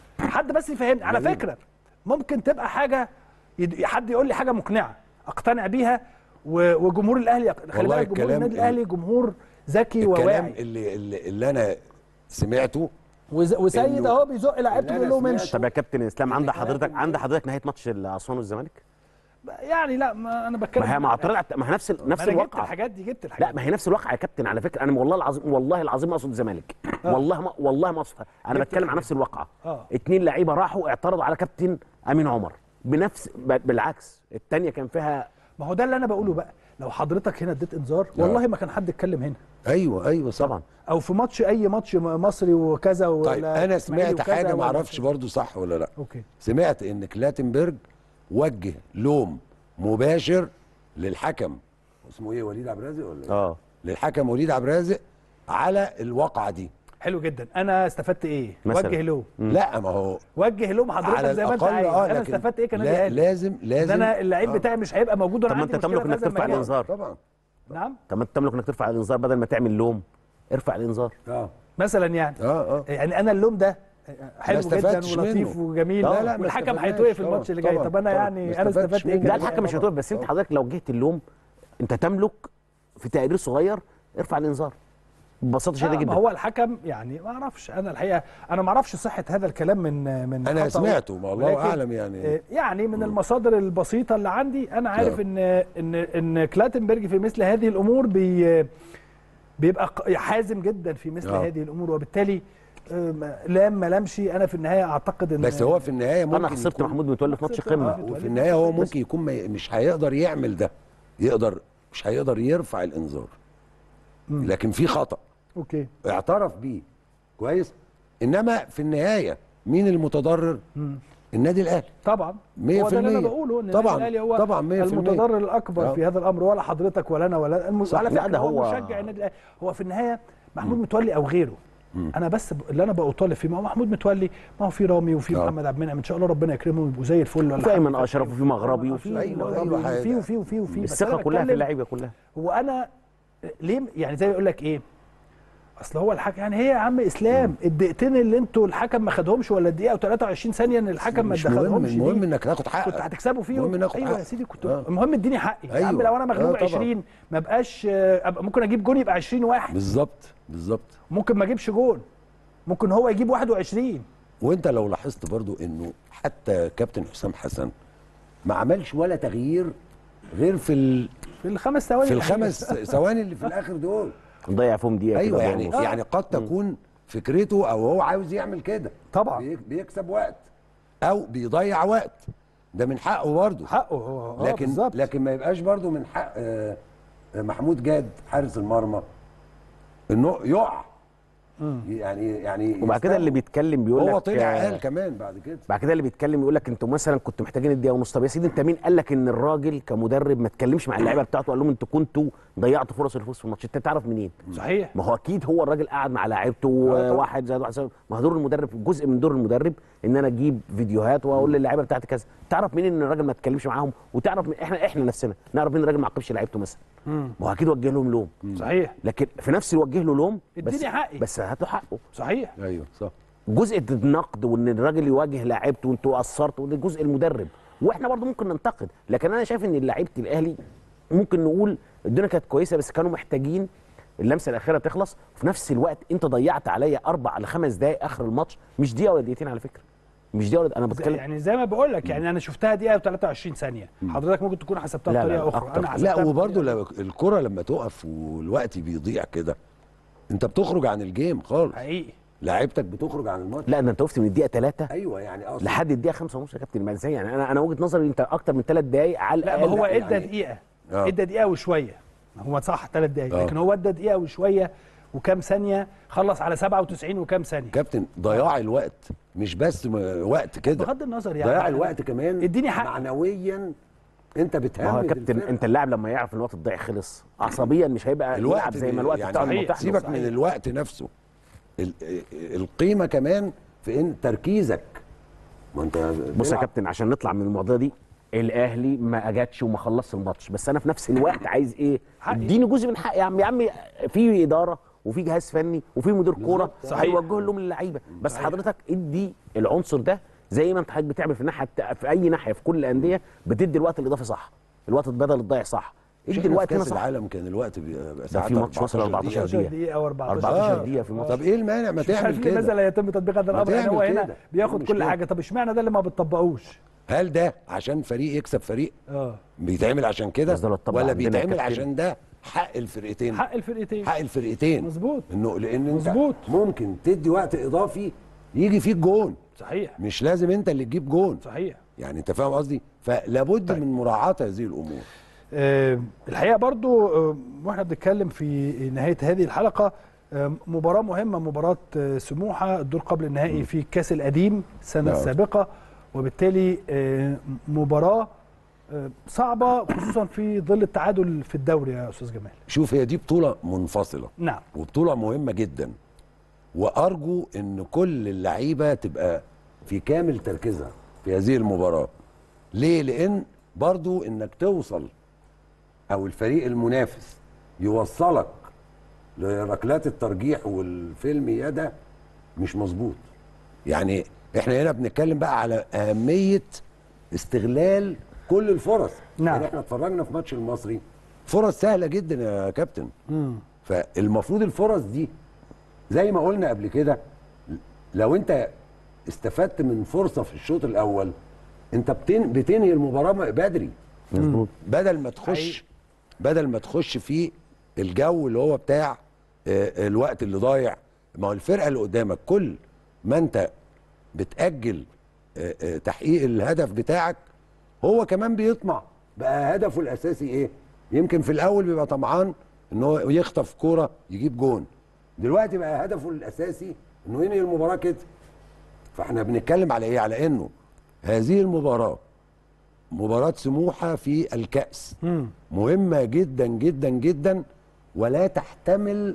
حد بس يفهمني على غريبة. فكره ممكن تبقى حاجه يد... حد يقول لي حاجه مقنعه اقتنع بيها و... وجمهور الاهلي يق- خلي والله بالك جمهور الكلام النادي ال- الاهلي جمهور ذكي الكلام وواعي اللي, اللي اللي انا سمعته وز... وسيد إنه- اهو بيزق لعيبته اللي بيقول أنا لهم سمعته- امشوا طب يا كابتن اسلام عند يعني كلام حضرتك من عند ده. حضرتك نهايه ماتش الاسوان والزمالك يعني لا ما انا بتكلم ما هي معترض على- ما هي نفس ما نفس انا جبت الواقع الحاجات دي جبت الحاجات لا ما هي نفس الواقع يا كابتن على فكره انا والله العظيم والله العظيم ما اقصد الزمالك والله ما والله ما اقصد انا جبت بتكلم عن الحاجات. نفس الواقعه آه. اتنين لعيبه راحوا اعترضوا على كابتن امين عمر بنفس ب- بالعكس الثانيه كان فيها ما هو ده اللي انا بقوله بقى لو حضرتك هنا اديت انذار والله ما كان حد اتكلم هنا ايوه ايوه صح. طبعا او في ماتش اي ماتش م- مصري وكذا ولا طيب انا إسماعيلي سمعت وكذا حاجه ما ولا اعرفش كذا. برضو صح ولا لا اوكي سمعت ان كلاتنبرج وجه لوم مباشر للحكم اسمه ايه وليد عبد الرازق ولا إيه؟ اه للحكم وليد عبد الرازق على الواقعه دي حلو جدا انا استفدت ايه مثلاً. وجه لهم لا ما هو وجه لهم حضرتك على زي ما انت الأقل عايز آه، انا لكن استفدت ايه كنادي لا اهلي لازم ان لازم انا اللعيب آه. بتاعي مش هيبقى موجود وانا طب ما عندي أنت مشكلة تملك في إنك هذا ترفع المجال. الإنذار. طبعا نعم طب ما انت تملك انك ترفع الانذار بدل ما تعمل لوم ارفع الانذار اه مثلا يعني اه اه يعني انا اللوم ده حلو جدا استفدتش ولطيف منه. وجميل لا، لا، ما والحكم استفدناش هيتوقف طبعاً، الماتش اللي جاي طبعاً، طب انا طبعاً. يعني ما انا استفدتش استفدت ايه منه. لا كده؟ الحكم مش هيتوقف بس انت حضرتك لو جهت اللوم انت تملك في تقرير صغير ارفع الانذار ببساطه شديده آه، ما جدا هو الحكم يعني ما اعرفش انا الحقيقه انا ما اعرفش صحه هذا الكلام من من انا خطأه، سمعته ما الله ولكن، اعلم يعني آه، يعني من المصادر البسيطه اللي عندي انا عارف آه. ان ان ان كلاتنبرج في مثل هذه الامور بي بيبقى ق- حازم جدا في مثل آه. هذه الامور وبالتالي آه، ما- لام ما لامشي انا في النهايه اعتقد ان بس هو في النهايه ممكن انا خسرت يكون- محمود متولي في ماتش خسرت قمه محمود. وفي النهايه هو ممكن يكون ما ي- مش هيقدر يعمل ده يقدر مش هيقدر يرفع الانذار مم. لكن في خطا اوكي اعترف بيه كويس انما في النهايه مين المتضرر مم. النادي الاهلي طبعا مية هو في ده اللي انا المية. بقوله ان طبعاً، النادي الاهلي هو طبعاً مية في المية. المتضرر الاكبر آه. في هذا الامر ولا حضرتك ولا انا ولا الم... صح. على لا، فكره ده هو هو- مشجع النادي الاهلي هو في النهايه محمود متولي او غيره انا بس ب... اللي انا بطالب فيه ما هو محمود متولي ما هو في رامي وفي آه. محمد عبد المنعم ان شاء الله ربنا يكرمهم ويبقوا زي الفل ولا وفي حاجة. ايمن اشرف وفي مغربي وفي وفي أيوة، مغربي أيوة، وفي حاجة. وفي وفي وفي بس الثقه أنا كلها في بتكلم اللعيبه كلها هو انا ليه يعني زي ما يقول لك ايه اصل هو الحكم يعني هي يا عم اسلام الدقيقتين اللي انتوا الحكم ما خدهمش ولا الدقيقه و23 ثانيه ان الحكم ما مش مهم دخلهمش دي المهم انك تاخد حقك كنت هتكسبوا فيه المهم ناخد ايوه حقك. يا سيدي كنت آه. المهم اديني حقي يا عم أيوة. لو انا مغلوب آه، طبعا. 20 ما بقاش آه، أبقى ممكن اجيب جون يبقى 20 واحد بالظبط بالظبط ممكن ما اجيبش جون ممكن هو يجيب 21 وانت لو لاحظت برضو انه حتى كابتن حسام حسن ما عملش ولا تغيير غير في ال... في الخمس ثواني في الأخيرة. الخمس ثواني اللي في الاخر دول نضيع فيهم دقيقه ايوه كده يعني ونص. يعني قد تكون فكرته او هو عاوز يعمل كده طبعا بيك- بيكسب وقت او بيضيع وقت ده من حقه برضه حقه هو آه، لكن بالظبط. لكن ما يبقاش برضه من حق آه، آه، محمود جاد حارس المرمى انه يقع يعني يعني وبعد كده اللي يستوعب. بيتكلم بيقول لك هو طلع آه، قال كمان بعد كده بعد كده اللي بيتكلم يقول لك انتوا مثلا كنتوا محتاجين الدقيقه ونص طب يا سيدي انت مين قال لك ان الراجل كمدرب ما اتكلمش مع اللعيبه بتاعته قال لهم انتوا كنتوا ضيعتوا فرص الفوز في الماتش انت تعرف منين صحيح ما هو اكيد هو الراجل قعد مع لعيبته طبعا. واحد زائد واحد زائد ما هو دور المدرب جزء من دور المدرب ان انا اجيب فيديوهات واقول للعيبه بتاعتي كذا تعرف مين ان الراجل ما اتكلمش معاهم وتعرف من احنا احنا نفسنا نعرف مين الراجل ما عاقبش لعيبته مثلا ما هو اكيد وجه لهم لوم صحيح لكن في نفس الوجه له لوم بس اديني حقي. بس هاتوا حقه صحيح ايوه صح جزء النقد وان الراجل يواجه لعيبته وانتوا قصرتوا ده جزء المدرب واحنا برضو ممكن ننتقد لكن انا شايف ان لعيبه الاهلي ممكن نقول الدنيا كانت كويسه بس كانوا محتاجين اللمسه الاخيره تخلص وفي نفس الوقت انت ضيعت عليا اربع لخمس دقائق اخر الماتش مش دقيقه ولا دقيقتين على فكره مش دقيقه ولا انا زي- بتكلم يعني زي ما بقول لك يعني انا شفتها دقيقه و23 ثانيه حضرتك ممكن تكون حسبتها لا، لا، بطريقه اخرى أكتر. انا حسبتها لا وبرضه بطريقة لو الكره لما تقف والوقت بيضيع كده انت بتخرج عن الجيم خالص حقيقي لعيبتك بتخرج عن الماتش لا ده انت وقفت من الدقيقه 3 ايوه يعني اصلا لحد الدقيقه 5 ونص يا كابتن ما ازاي يعني انا انا وجهه نظري انت اكتر من ثلاث دقائق على لا ما الاقل هو يعني- ادى دقيقه آه. ادى دقيقه وشويه هو صح ثلاث دقايق آه. لكن هو ادى دقيقه وشويه وكام ثانيه خلص على 97 وكام ثانيه كابتن ضياع الوقت مش بس م- وقت كده بغض النظر يعني ضياع أنا- الوقت كمان اديني حق. معنويا انت ما هو بتهمل يا كابتن الفرقة. انت اللاعب لما يعرف ان الوقت الضايع خلص عصبيا مش هيبقى الوقت يلعب زي بي- ما الوقت يعني بتاعه صحيح. متاح له. سيبك من صحيح. الوقت نفسه ال- القيمه كمان في ان تركيزك ما انت بص يا بتلعب. كابتن عشان نطلع من المعضله دي الاهلي ما اجتش وما خلصش الماتش بس انا في نفس الوقت عايز ايه حقي. اديني جزء من حقي يا عم يا عم في اداره وفي جهاز فني وفي مدير كوره صحيح. هيوجه لهم اللعيبه بس صحيح. حضرتك ادي العنصر ده زي ما انت حضرتك بتعمل في الناحيه الت- في اي ناحيه في كل الانديه بتدي الوقت الاضافي صح الوقت بدل الضايع صح مش ادي احنا في الوقت هنا كاس صح العالم كان الوقت بيبقى ساعات في ماتش وصل 14 14 دقيقة. دقيقة. دقيقه او 14 14 آه. دقيقه في ماتش طب ايه المانع ما مش عارف تعمل ليه لماذا كده لا يتم تطبيق هذا الامر يعني هو تعمل هنا كده. بياخد إيه كل المشكلة؟ حاجه طب اشمعنى ده اللي ما بتطبقوش هل ده عشان فريق يكسب فريق اه بيتعمل عشان كده بس ده لو اتطبق ولا عندنا يا بيتعمل كابتن. عشان ده حق الفرقتين حق الفرقتين حق الفرقتين مظبوط. انه لان انت مظبوط. ممكن تدي وقت اضافي يجي فيك جون صحيح مش لازم انت اللي تجيب جون صحيح يعني انت فاهم قصدي فلابد طيب. من مراعاه هذه الامور آه، الحقيقه برضو آه، واحنا بنتكلم في نهايه هذه الحلقه آه، مباراه مهمه مباراه آه، سموحه الدور قبل النهائي في الكاس القديم السنه نعم. السابقه وبالتالي آه، مباراه آه، صعبه خصوصا في ظل التعادل في الدوري يا استاذ جمال شوف هي دي بطوله منفصله نعم وبطوله مهمه جدا وارجو ان كل اللعيبه تبقى في كامل تركيزها في هذه المباراه ليه لان برضو انك توصل او الفريق المنافس يوصلك لركلات الترجيح والفيلم ده مش مظبوط يعني احنا هنا بنتكلم بقى على اهميه استغلال كل الفرص نعم. يعني احنا اتفرجنا في ماتش المصري فرص سهله جدا يا كابتن فالمفروض الفرص دي زي ما قلنا قبل كده لو انت استفدت من فرصه في الشوط الاول انت بتن... بتنهي المباراه بدري مظبوط بدل ما تخش بدل ما تخش في الجو اللي هو بتاع آه، الوقت اللي ضايع ما هو الفرقه اللي قدامك كل ما انت بتاجل آه، آه، تحقيق الهدف بتاعك هو كمان بيطمع بقى هدفه الاساسي ايه يمكن في الاول بيبقى طمعان ان هو يخطف كوره يجيب جون دلوقتي بقى هدفه الاساسي انه ينهي المباراه كده فاحنا بنتكلم على ايه على انه هذه المباراه مباراه سموحه في الكاس مهمه جدا جدا جدا ولا تحتمل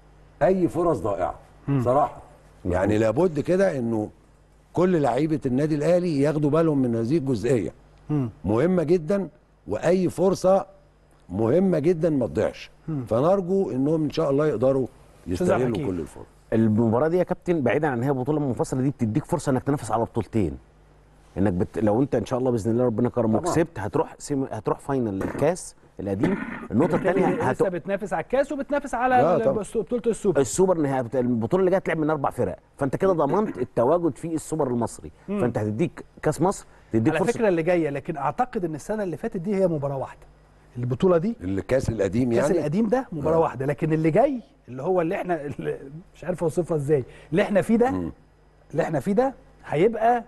اي فرص ضائعه صراحه يعني لابد كده انه كل لعيبه النادي الاهلي ياخدوا بالهم من هذه الجزئيه مهمه جدا واي فرصه مهمه جدا ما تضيعش فنرجو انهم ان شاء الله يقدروا يستغلوا حكيم. كل الفرص المباراه دي يا كابتن بعيدا عن ان هي بطوله منفصله دي بتديك فرصه انك تنافس على بطولتين انك بت... لو انت ان شاء الله باذن الله ربنا كرمك طبعا. كسبت هتروح سيم... هتروح فاينل الكاس القديم النقطه الثانيه بالتالي هت... لسه بتنافس على الكاس وبتنافس على لا ال- طبعا. بطوله السوبر السوبر نهائي بت- البطوله اللي جايه هتلعب من اربع فرق فانت كده ضمنت التواجد في السوبر المصري فانت هتديك كاس مصر تديك على فرصه فكره اللي جايه لكن اعتقد ان السنه اللي فاتت دي هي مباراه واحده البطوله دي الكاس القديم الكاس يعني القديم ده مباراه آه. واحده لكن اللي جاي اللي هو اللي احنا اللي مش عارف اوصفها ازاي اللي احنا فيه ده اللي احنا فيه ده هيبقى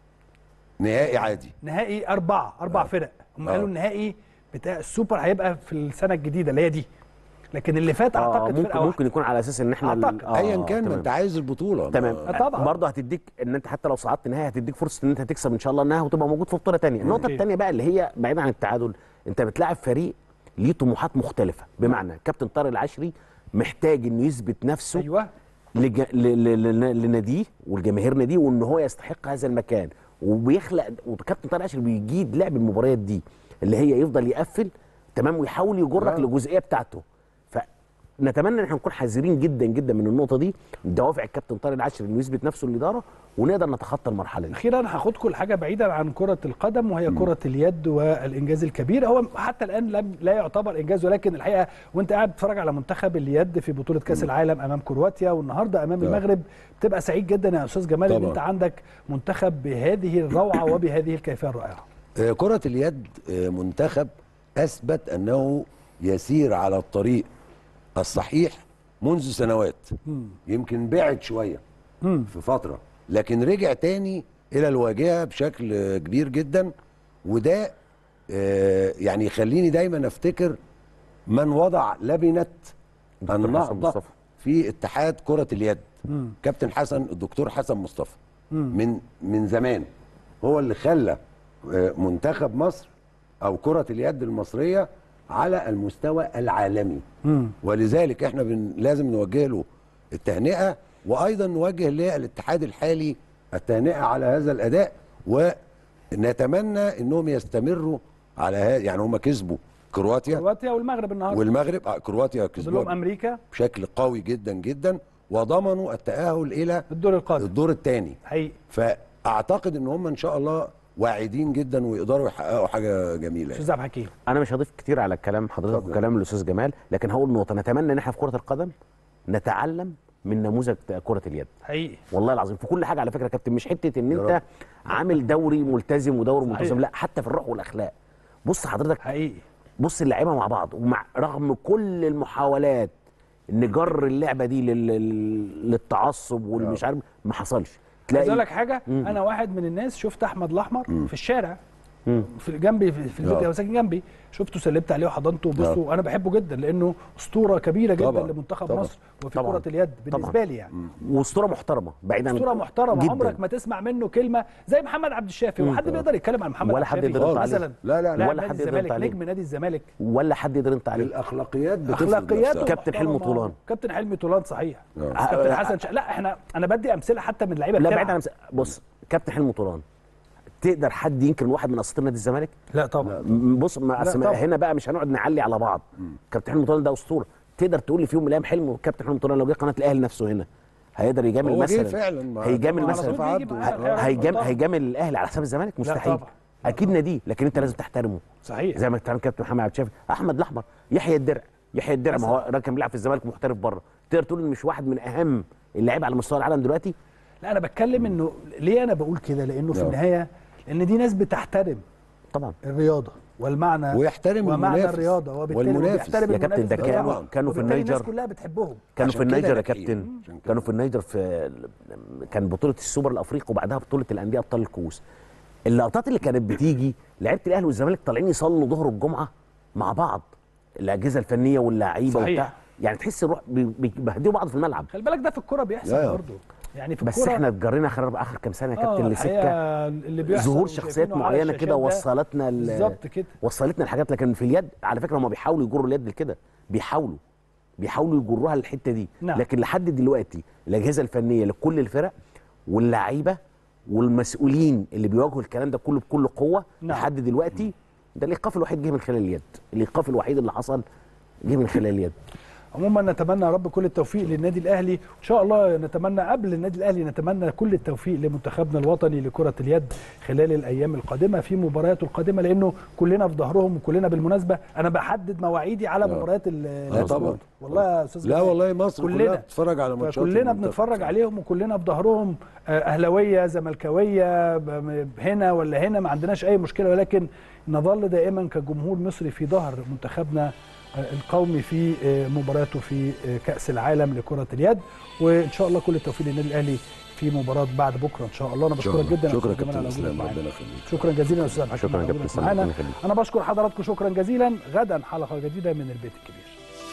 نهائي عادي نهائي اربعه اربع فرق هم آه. قالوا النهائي بتاع السوبر هيبقى في السنه الجديده اللي هي دي لكن اللي فات اه اعتقد ممكن فرقه ممكن واحده يكون على اساس ان احنا ال- أعتقد. آه ايا كان ما تمام. انت عايز البطوله تمام ما- آه، طبعا. برضه هتديك ان انت حتى لو صعدت نهائي هتديك فرصه ان انت تكسب ان شاء الله النهائي وتبقى موجود في بطوله ثانيه النقطه أوكي. الثانيه بقى اللي هي بعيدا عن التعادل انت بتلاعب فريق ليه طموحات مختلفه بمعنى كابتن طارق العشري محتاج انه يثبت نفسه ايوه لج... ل... ل... ل... لناديه والجماهير ناديه وان هو يستحق هذا المكان وبيخلق وكابتن طارق العشري بيجيد لعب المباريات دي اللي هي يفضل يقفل تمام ويحاول يجرك آه. للجزئيه بتاعته نتمنى ان احنا نكون حذرين جدا جدا من النقطه دي دوافع الكابتن طارق العشر انه يثبت نفسه للاداره ونقدر نتخطى المرحله دي اخيرا هاخدكم لحاجه بعيدا عن كره القدم وهي كره اليد والانجاز الكبير هو حتى الان لم لا يعتبر انجاز ولكن الحقيقه وانت قاعد بتتفرج على منتخب اليد في بطوله كاس العالم امام كرواتيا والنهارده امام آه. المغرب بتبقى سعيد جدا يا استاذ جمال ان طبعا. انت عندك منتخب بهذه الروعه وبهذه الكيفيه الرائعه آه، كرة اليد آه، منتخب أثبت أنه يسير على الطريق الصحيح منذ سنوات يمكن بعد شوية في فترة لكن رجع تاني إلى الواجهة بشكل آه، كبير جدا وده آه، يعني يخليني دايما أفتكر من وضع لبنة الدكتور حسن النهضة مصطفى. في اتحاد كرة اليد كابتن حسن الدكتور حسن مصطفى من من زمان هو اللي خلى آه، منتخب مصر او كرة اليد المصرية على المستوى العالمي ولذلك احنا بن لازم نوجه له التهنئة وايضا نوجه للاتحاد الحالي التهنئة على هذا الاداء ونتمنى انهم يستمروا على هذا يعني هم كسبوا كرواتيا كرواتيا والمغرب النهارده والمغرب آه، كرواتيا لهم كسبوها امريكا بشكل قوي جدا جدا وضمنوا التأهل إلى الدور القادم الدور الثاني حقيقي فأعتقد إن هم إن شاء الله واعدين جدا ويقدروا يحققوا حاجة جميلة يعني. استاذ عبد الحكيم انا مش هضيف كتير على كلام حضرتك اتفضل. وكلام الاستاذ جمال لكن هقول نقطه نتمنى ان احنا في كره القدم نتعلم من نموذج كره اليد حقيقي والله العظيم في كل حاجه على فكره يا كابتن مش حته ان يا انت رب. عامل دوري ملتزم ودوري صحيح. ملتزم لا حتى في الروح والاخلاق بص حضرتك حقيقي بص اللعيبه مع بعض ومع رغم كل المحاولات ان جر اللعبه دي لل... لل- للتعصب والمش عارف ما حصلش عايز اقول تلاقي لك حاجه انا واحد من الناس شفت احمد الاحمر في الشارع مم. في جنبي في في البيت آه. هو ساكن جنبي شفته سلمت عليه وحضنته وبصوا وانا بحبه جدا لانه اسطوره كبيره جدا طبعا. لمنتخب طبعا. مصر وفي طبعا. كره اليد بالنسبه طبعا. لي يعني واسطوره محترمه بعيدا عن- اسطوره محترمه جداً. عمرك ما تسمع منه كلمه زي محمد عبد الشافي هو حد بيقدر يتكلم عن محمد ولا عبد حد الشافي يقدر يرد عليه. مثلا لا لا لا لاعب ولا نادي حد يقدر الزمالك يرد عليه. نجم نادي الزمالك ولا حد يقدر ينط عليه الأخلاقيات بتفرض اخلاقياته نفسها. كابتن حلمي محترمة. طولان. كابتن حلمي طولان صحيح آه. كابتن حسن ش... لا احنا انا بدي امثله حتى من اللعيبه لا بتلعب. بعيد عن بص كابتن حلمي طولان تقدر حد ينكر إن واحد من اساطير نادي الزمالك لا طبعا م- بص ما لا أصل طبعا. هنا بقى مش هنقعد نعلي على بعض كابتن حلمي طولان ده اسطوره تقدر تقول لي في يوم من الايام حلمي وكابتن حلمي طولان لو جه قناه الاهلي نفسه هنا هيقدر يجامل هو جه مثلا فعلا مع- هيجامل طبعاً مثلا على طول طول بيجي عبده. معاه الحقيقة. هيجامل طبعاً. هيجامل الاهلي على حساب الزمالك مستحيل طبعاً. اكيد ناديه لكن انت لازم تحترمه صحيح زي ما بتعمل كابتن محمد عبد الشافي احمد الاحمر يحيى الدرع يحيى الدرع ما هو راجل كان بيلعب في الزمالك محترف بره تقدر تقول إن مش واحد من اهم اللعيبه على مستوى العالم دلوقتي لا انا بتكلم انه ليه انا بقول كده لانه في نعم. النهايه لان دي ناس بتحترم طبعا الرياضه والمعنى ويحترم ومعنى المنافس الرياضه وبالتالي والمنافس. بيحترم يا كابتن المنافس ده كانوا- بتاعه. كانوا في وبالتالي الناس النيجر. كلها بتحبهم كانوا في عشان كده النيجر يا ناجحين. كابتن عشان كده. كانوا في النيجر في كان بطوله السوبر الافريقي وبعدها بطوله الانديه ابطال الكؤوس اللقطات اللي كانت بتيجي لعيبه الاهلي والزمالك طالعين يصلوا ظهر الجمعه مع بعض الاجهزه الفنيه واللعيبه صحيح. وبتاع يعني تحس الروح بي- بيبهدلوا بعض في الملعب خلي بالك ده في الكوره بيحصل لا يا. برضه يعني في بس الكوره احنا اتجرينا اخر اخر كام سنه يا آه، كابتن الحقيقة لسكه اللي بيحصل ظهور وشايفينه شخصيات على معينه الشاشات كده ده وصلتنا ل- بالظبط كده وصلتنا لحاجات لكن في اليد على فكره هم بيحاولوا يجروا اليد لكده بيحاولوا بيحاولوا يجروها للحته دي نعم. لكن لحد دلوقتي الاجهزه الفنيه لكل الفرق واللعيبه والمسؤولين اللي بيواجهوا الكلام ده كله بكل قوه نعم. لحد دلوقتي ده الايقاف الوحيد جه من خلال اليد الايقاف الوحيد اللي حصل جه من خلال اليد عموما نتمنى يا رب كل التوفيق للنادي الاهلي وان شاء الله نتمنى قبل النادي الاهلي نتمنى كل التوفيق لمنتخبنا الوطني لكره اليد خلال الايام القادمه في مبارياته القادمه لانه كلنا في ظهرهم وكلنا بالمناسبه انا بحدد مواعيدي على مباريات ال- لا الأسبوع. طبعا. والله يا استاذ لا جمال. والله مصر كلها كلنا بتتفرج على ماتشات كلنا المنتخب. بنتفرج عليهم وكلنا في ظهرهم آه، اهلاويه زملكاويه ب- هنا ولا هنا ما عندناش اي مشكله ولكن نظل دائما كجمهور مصري في ظهر منتخبنا آه، القومي في آه، مباراته في آه، كاس العالم لكره اليد وان شاء الله كل التوفيق للنادي الاهلي في مباراه بعد بكره ان شاء الله انا إن شاء بشكرك الله. جدا يا شكرا أستاذ جمال كابتن على وجودك اسلام معانا. ربنا يخليك شكرا جزيلا يا استاذ عبد الحكيم شكرا على كابتن وجودك اسلام معانا ربنا يخليك انا بشكر حضراتكم شكرا جزيلا غدا حلقه جديده من البيت الكبير